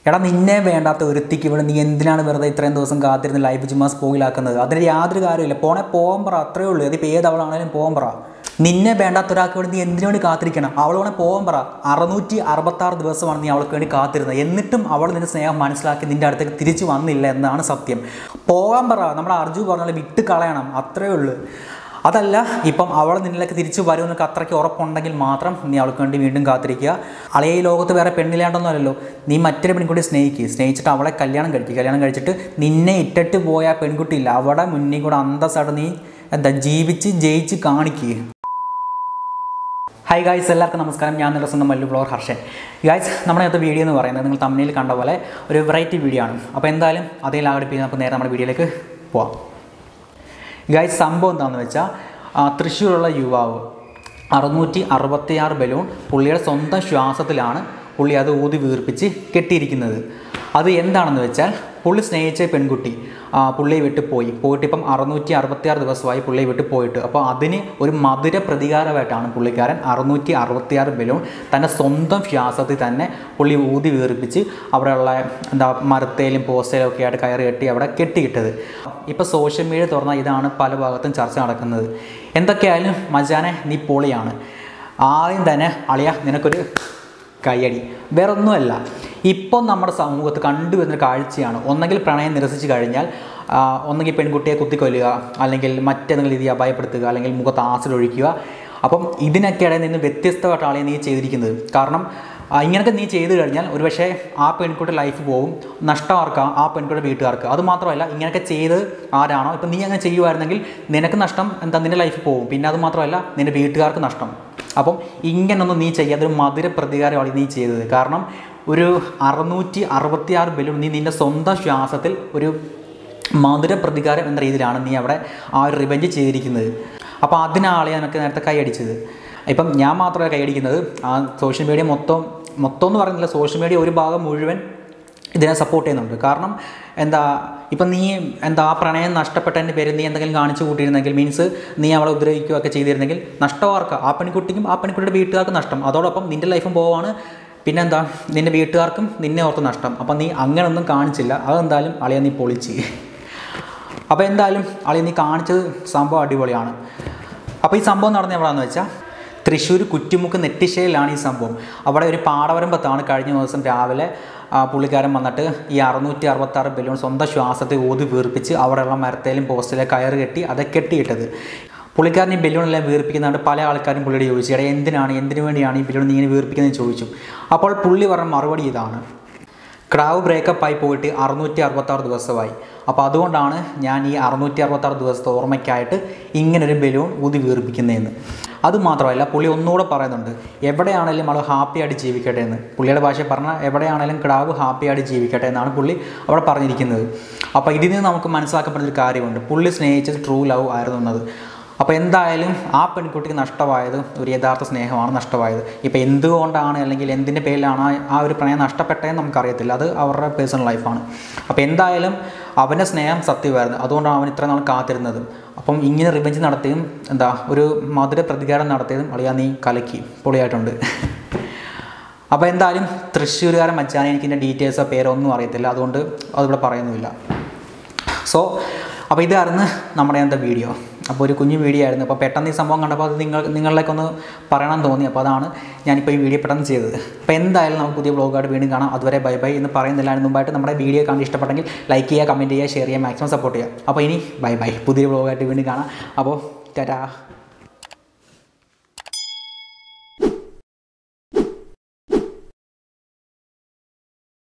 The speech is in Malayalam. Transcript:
എടാ നിന്നെ വേണ്ടാത്ത ഒരുത്തിക്ക് ഇവിടെ നീ എന്തിനാണ് വെറുതെ ഇത്രയും ദിവസം കാത്തിരുന്ന് ലൈഫ് ചുമ്മാ സ്പോയിലാക്കുന്നത് അതിന് യാതൊരു കാര്യമില്ല പോണെ പോകാൻ പറ അത്രേ ഉള്ളൂ അതിപ്പോൾ ഏത് അവളാണേലും പോകാൻ പറ നിന്നെ വേണ്ടാത്ത ഒരാൾക്ക് വേണ്ടി നീ എന്തിനു വേണ്ടി കാത്തിരിക്കണം അവൾ വേണേൽ പോകാൻ പറ അറുന്നൂറ്റി അറുപത്താറ് ദിവസമാണ് നീ അവൾക്ക് വേണ്ടി കാത്തിരുന്നത് എന്നിട്ടും അവൾ നിന്റെ സ്നേഹം മനസ്സിലാക്കി നിന്റെ അടുത്തേക്ക് തിരിച്ചു വന്നില്ല എന്നാണ് സത്യം പോകാൻ പറ നമ്മുടെ അർജു പറഞ്ഞ പോലെ വിട്ട് കളയണം അത്രേ ഉള്ളൂ അതല്ല ഇപ്പം അവൾ നിന്നിലേക്ക് തിരിച്ചു വരുമെന്നൊക്കെ അത്രയ്ക്ക് ഉറപ്പുണ്ടെങ്കിൽ മാത്രം നീ അവൾക്ക് വേണ്ടി വീണ്ടും കാത്തിരിക്കുക അളയെ ഈ ലോകത്ത് വേറെ പെണ്ണില്ലാണ്ടൊന്നുമല്ലല്ലോ നീ മറ്റൊരു പെൺകുട്ടി സ്നേഹിക്കുക സ്നേഹിച്ചിട്ട് അവളെ കല്യാണം കഴിക്കുക കല്യാണം കഴിച്ചിട്ട് നിന്നെ ഇട്ടിട്ട് പോയ ആ പെൺകുട്ടിയില്ല അവിടെ മുന്നിൽ കൂടെ അന്തസ്സായിട്ട് നീ എന്താ ജീവിച്ച് ജയിച്ച് കാണിക്കുക ഹായ് ഗായ്സ് എല്ലാവർക്കും നമസ്കാരം ഞാൻ നിങ്ങളുടെ സ്വന്തം മല്ലു ബ്ലോർ ഹർഷൻ ഗായ്സ് നമ്മുടെ ഇന്നത്തെ വീഡിയോ എന്ന് പറയുന്നത് നിങ്ങൾ തമ്മിൽ കണ്ട പോലെ ഒരു വെറൈറ്റി വീഡിയോ ആണ് അപ്പോൾ എന്തായാലും അതേ ലാഗടിപ്പിച്ച് നമുക്ക് നേരെ നമ്മുടെ വീഡിയോയിലേക്ക് പോവാം ഗായ്സ് സംഭവം എന്താണെന്ന് വെച്ചാൽ ആ, തൃശ്ശൂരുള്ള യുവാവ് അറുന്നൂറ്റി അറുപത്തിയാറ് ബലൂൺ പുള്ളിയുടെ സ്വന്തം ശ്വാസത്തിലാണ് പുള്ളി അത് ഊതി വീർപ്പിച്ച് കെട്ടിയിരിക്കുന്നത് അത് എന്താണെന്ന് വെച്ചാൽ പുള്ളി സ്നേഹിച്ച പെൺകുട്ടി ആ, പുള്ളിയെ വിട്ട് പോയി പോയിട്ട് ഇപ്പം അറുന്നൂറ്റി അറുപത്തിയാറ് ദിവസമായി പുള്ളിയെ വിട്ട് പോയിട്ട് അപ്പോൾ അതിന് ഒരു മധുര പ്രതികാരമായിട്ടാണ് പുള്ളിക്കാരൻ അറുന്നൂറ്റി അറുപത്തിയാറ് ബലൂൺ തൻ്റെ സ്വന്തം ശ്വാസത്തിൽ തന്നെ പുള്ളി ഊതി വീർപ്പിച്ച് അവിടെയുള്ള എന്താ മരത്തേലും പോസ്റ്റേലും ഒക്കെ ആയിട്ട് കയറി കെട്ടി അവിടെ കെട്ടിയിട്ടത് ഇപ്പോൾ സോഷ്യൽ മീഡിയ തുറന്നാൽ ഇതാണ് പല ഭാഗത്തും ചർച്ച നടക്കുന്നത് എന്തൊക്കെയായാലും മജാനെ നീ പൊളിയാണ് ആദ്യം തന്നെ അളിയ നിനക്കൊരു കയ്യടി വേറെ ഒന്നുമല്ല ഇപ്പം നമ്മുടെ സമൂഹത്ത് കണ്ടുവരുന്ന കാഴ്ചയാണ് ഒന്നെങ്കിൽ പ്രണയം നിരസിച്ച് കഴിഞ്ഞാൽ ആ, ഒന്നെങ്കിൽ പെൺകുട്ടിയെ കുത്തിക്കൊല്ലുക അല്ലെങ്കിൽ മറ്റേതെങ്കിലും രീതിയിൽ അപായപ്പെടുത്തുക അല്ലെങ്കിൽ മുഖത്ത് ആസിഡ് ഒഴിക്കുക അപ്പം ഇതിനൊക്കെ ഇടയിൽ നിന്ന് വ്യത്യസ്തമായിട്ടാണ് നീ ചെയ്തിരിക്കുന്നത് കാരണം ആ, ഇങ്ങനെയൊക്കെ നീ ചെയ്തു കഴിഞ്ഞാൽ ഒരുപക്ഷെ ആ പെൺകുട്ടി ലൈഫ് പോകും നഷ്ടമാർക്കാ ആ പെൺകുട്ടിയുടെ വീട്ടുകാർക്ക് അത് മാത്രമല്ല ഇങ്ങനെയൊക്കെ ചെയ്ത് ആരാണോ ഇപ്പം നീ അങ്ങനെ ചെയ്യുമായിരുന്നെങ്കിൽ നിനക്ക് നഷ്ടം എന്താ നിൻ്റെ ലൈഫ് പോകും പിന്നെ അത് മാത്രമല്ല നിൻ്റെ വീട്ടുകാർക്ക് നഷ്ടം അപ്പം ഇങ്ങനൊന്നും നീ ചെയ്യാതെ ഒരു മധുര പ്രതികാരമാണ് നീ ചെയ്തത് കാരണം ഒരു അറുന്നൂറ്റി അറുപത്തിയാറ് ബലൂൺ നീ നിൻ്റെ സ്വന്തം ശ്വാസത്തിൽ ഒരു മധുര പ്രതികാരം എന്ന രീതിയിലാണ് നീ അവിടെ ആ ഒരു റിവെഞ്ച് ചെയ്തിരിക്കുന്നത് അപ്പോൾ അതിനാളെ എനിക്ക് നേരത്തെ കൈയടിച്ചത് ഇപ്പം ഞാൻ മാത്രമല്ല കൈയടിക്കുന്നത് ആ സോഷ്യൽ മീഡിയ മൊത്തം മൊത്തം എന്ന് പറയുന്നില്ല സോഷ്യൽ മീഡിയ ഒരു ഭാഗം മുഴുവൻ ഇതിനെ സപ്പോർട്ട് ചെയ്യുന്നുണ്ട് കാരണം എന്താ ഇപ്പം നീ എന്താ ആ പ്രണയം നഷ്ടപ്പെട്ടതിൻ്റെ പേരിൽ നീ എന്തെങ്കിലും കാണിച്ചു കൂട്ടിയിരുന്നെങ്കിൽ മീൻസ് നീ അവളെ ഉപദ്രവിക്കുകയൊക്കെ ചെയ്തിരുന്നെങ്കിൽ നഷ്ടമാർക്കാ ആ പെൺകുട്ടിക്കും ആ പെൺകുട്ടിയുടെ വീട്ടുകാർക്കും നഷ്ടം അതോടൊപ്പം നിൻ്റെ ലൈഫും പോവാണ് പിന്നെന്താ നിൻ്റെ വീട്ടുകാർക്കും നിന്നെ ഓർത്ത് നഷ്ടം അപ്പം നീ അങ്ങനെയൊന്നും കാണിച്ചില്ല അതെന്തായാലും അളിയെ നീ പൊളിച്ച് അപ്പോൾ എന്തായാലും അളി നീ കാണിച്ചത് സംഭവം അടിപൊളിയാണ് അപ്പോൾ ഈ സംഭവം നടന്ന എവിടെയാണെന്ന് വെച്ചാൽ തൃശ്ശൂർ കുറ്റിമുക്ക് നെറ്റിശ്ശേരിലാണ് ഈ സംഭവം അവിടെ ഒരു പാടവരമ്പത്താണ് കഴിഞ്ഞ ദിവസം രാവിലെ ആ, പുള്ളിക്കാരൻ വന്നിട്ട് ഈ അറുന്നൂറ്റി അറുപത്താറ് ബലൂൺ സ്വന്തം ശ്വാസത്തെ ഊതി വീർപ്പിച്ച് അവിടെയുള്ള മരത്തേലും പോസ്റ്റിലെ കയറ് കെട്ടി അത് കെട്ടിയിട്ടത് പുള്ളിക്കാരൻ ഈ ബലൂണെല്ലാം വീർപ്പിക്കുന്നതുകൊണ്ട് പല ആൾക്കാരും പുള്ളിയോട് ചോദിച്ചു എടാ എന്തിനാണ് എന്തിനു വേണ്ടിയാണ് ഈ ബലൂൺ നീ ഇങ്ങനെ വീർപ്പിക്കുന്നതെന്ന് ചോദിച്ചു അപ്പോൾ പുള്ളി പറഞ്ഞ മറുപടി ഇതാണ് ക്രാവ് ബ്രേക്കപ്പ് ആയി പോയിട്ട് അറുന്നൂറ്റി അറുപത്താറ് ദിവസമായി അപ്പോൾ അതുകൊണ്ടാണ് ഞാൻ ഈ അറുന്നൂറ്റി അറുപത്താറ് ദിവസത്തെ ഓർമ്മയ്ക്കായിട്ട് ഇങ്ങനൊരു ബലൂൺ ഊതി വീർപ്പിക്കുന്നതെന്ന് അതുമാത്രമല്ല പുള്ളി ഒന്നുകൂടെ പറയുന്നുണ്ട് എവിടെയാണെങ്കിലും അവൾ ഹാപ്പി ആയിട്ട് ജീവിക്കട്ടെ എന്ന് പുള്ളിയുടെ ഭാഷ പറഞ്ഞാൽ എവിടെയാണെങ്കിലും ക്രാവ് ഹാപ്പി ആയിട്ട് ജീവിക്കട്ടെ എന്നാണ് പുള്ളി അവിടെ പറഞ്ഞിരിക്കുന്നത് അപ്പോൾ ഇതിൽ നിന്ന് നമുക്ക് മനസ്സിലാക്കപ്പെടുന്ന ഒരു കാര്യമുണ്ട് പുള്ളി സ്നേഹിച്ചത് ട്രൂ ലവ് ആയിരുന്നു എന്നത് അപ്പോൾ എന്തായാലും ആ പെൺകുട്ടിക്ക് നഷ്ടമായത് ഒരു യഥാർത്ഥ സ്നേഹമാണ് നഷ്ടമായത് ഇപ്പോൾ എന്തുകൊണ്ടാണ് അല്ലെങ്കിൽ എന്തിൻ്റെ പേരിലാണ് ആ- ആ ഒരു പ്രണയം നഷ്ടപ്പെട്ടതെന്ന് നമുക്കറിയത്തില്ല അത് അവരുടെ പേഴ്സണൽ ലൈഫാണ് അപ്പോൾ എന്തായാലും അവൻ്റെ സ്നേഹം സത്യമായിരുന്നു അതുകൊണ്ടാണ് അവൻ ഇത്ര നാൾ കാത്തിരുന്നത് അപ്പം ഇങ്ങനെ റിവെഞ്ച് നടത്തിയും എന്താ ഒരു മധുര പ്രതികാരം നടത്തിയതും അളിയാ നീ കലക്കി പൊളിയായിട്ടുണ്ട് അപ്പോൾ എന്തായാലും തൃശ്ശൂരുകാരൻ മച്ചാനെ എനിക്ക് ഇതിൻ്റെ ഡീറ്റെയിൽസോ പേരോ ഒന്നും അറിയത്തില്ല അതുകൊണ്ട് അതിവിടെ പറയുന്നുമില്ല സോ അപ്പോൾ ഇതായിരുന്നു നമ്മുടെ എന്താ വീഡിയോ അപ്പോൾ ഒരു കുഞ്ഞു വീഡിയോ ആയിരുന്നു അപ്പോൾ പെട്ടെന്ന് ഈ സംഭവം കണ്ടപ്പോൾ അത് നിങ്ങൾ നിങ്ങളിലേക്കൊന്ന് പറയണം തോന്നി അപ്പോൾ അതാണ് ഞാനിപ്പോൾ ഈ വീഡിയോ പെട്ടെന്ന് ചെയ്തത് അപ്പോൾ എന്തായാലും നമുക്ക് പുതിയ ബ്ലോഗായിട്ട് വീണ്ടും കാണാം അതുവരെ ബൈ ബൈ എന്ന് പറയുന്നില്ല അതിന് മുമ്പായിട്ട് നമ്മുടെ വീഡിയോ കണ്ട് ഇഷ്ടപ്പെട്ടെങ്കിൽ ലൈക്ക് ചെയ്യുക കമൻറ്റ് ചെയ്യുക ഷെയർ ചെയ്യുക മാക്സിമം സപ്പോർട്ട് ചെയ്യുക അപ്പോൾ ഇനി ബൈ ബൈ പുതിയ ബ്ലോഗായിട്ട് വീണ്ടും കാണാം അപ്പോൾ ടാറ്റാ